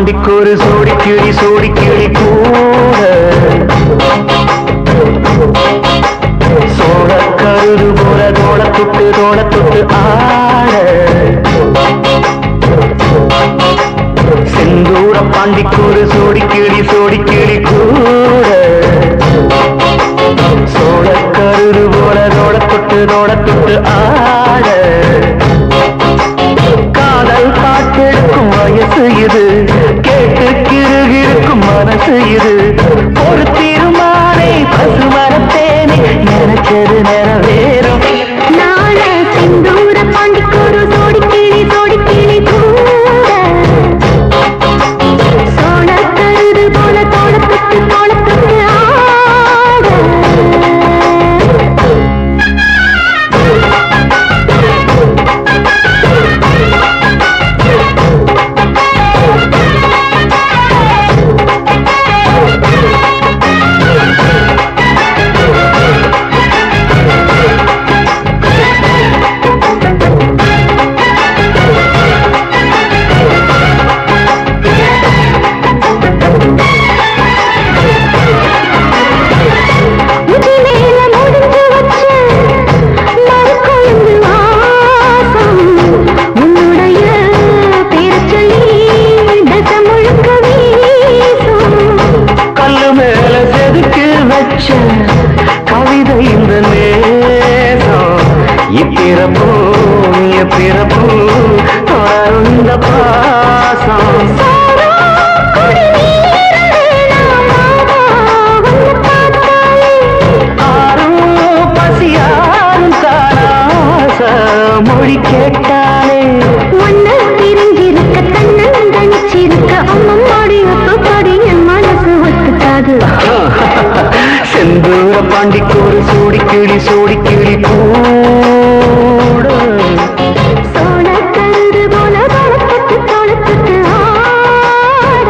பாண்டிக்கொரு சோடி கிளி சோடி கிளி கூட சோழ கருது போல தோட தொட்டு தோட தொட்டு ஆட செந்தூர பாண்டிக்கொரு சோடி கிளி சோடி கிளி கூட சோழ கருது போல தோட தொட்டு தோட தொட்டு ஆட காதல் பாட்டெடுக்கும் வயசு இது கேட்டு கிருகிருக்கும் மனசு இது ஒரு தீர்மானை பசுமரத்தேனே நினைச்சது நிறைவேறும் நாள செந்தூர பாண்டிக்கொரு சோடி கிளி சோடி கிளி கூட சோழ கருது போல தோளத்துக்கு தோளத்துக்கு ஆட முதுமேல முடிஞ்சு வச்ச மறுக்கொழுந்து வாசம் உன்னுடைய பேரச் சொல்லி தச முழுக்க வீசும் கல்லு மேல செதுக்கு வச்ச கவிதை இந்த நேசம் இப்பிறப்போ எப்பிறப்போ தொடரும் இந்த பாசம் சாரா குடி நீரவேணாம் மாமா உன்னை பார்த்தாலே ஆரும் பசியாரும் காணாச மொழி கேட்டாலே ஒன்னு பிரிஞ்சிருக்க தன்னன் தனிச்சிருக்க அம்மம்மாடி ஒத்துப்பாடி என் மனசு ஒத்துக்காது செந்தூர பாண்டிக்கு ஒரு சூடி கிளி சூடி கிளி கூட சோழ கருது போல தோளத்துக்கு தோளத்துக்கு ஆட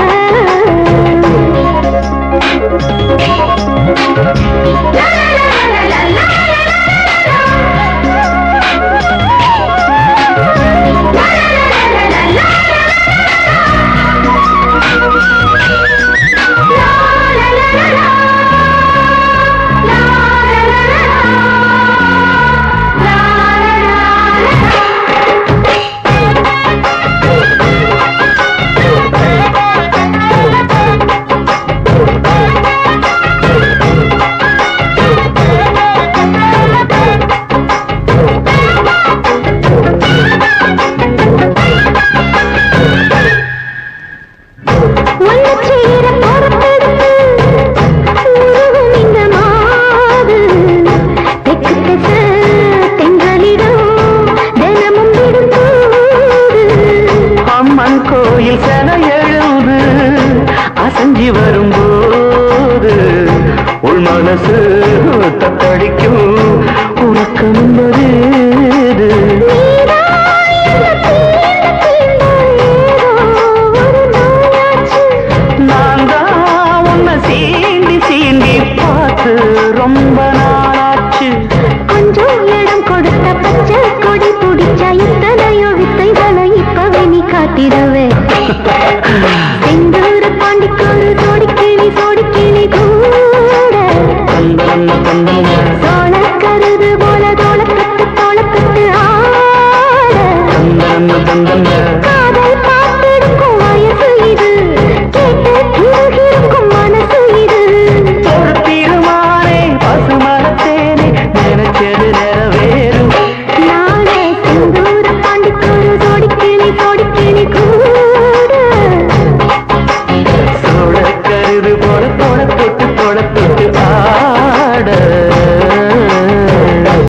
ஒன்னு சேர பொறுப்பெடுத்து உருவும் இந்த மாது தெற்கு திச தென்றலிடம் தினமும் விடும்போது அம்மன் கோயில் சென எழுது அசஞ்சி வரும்போது உள் மனசு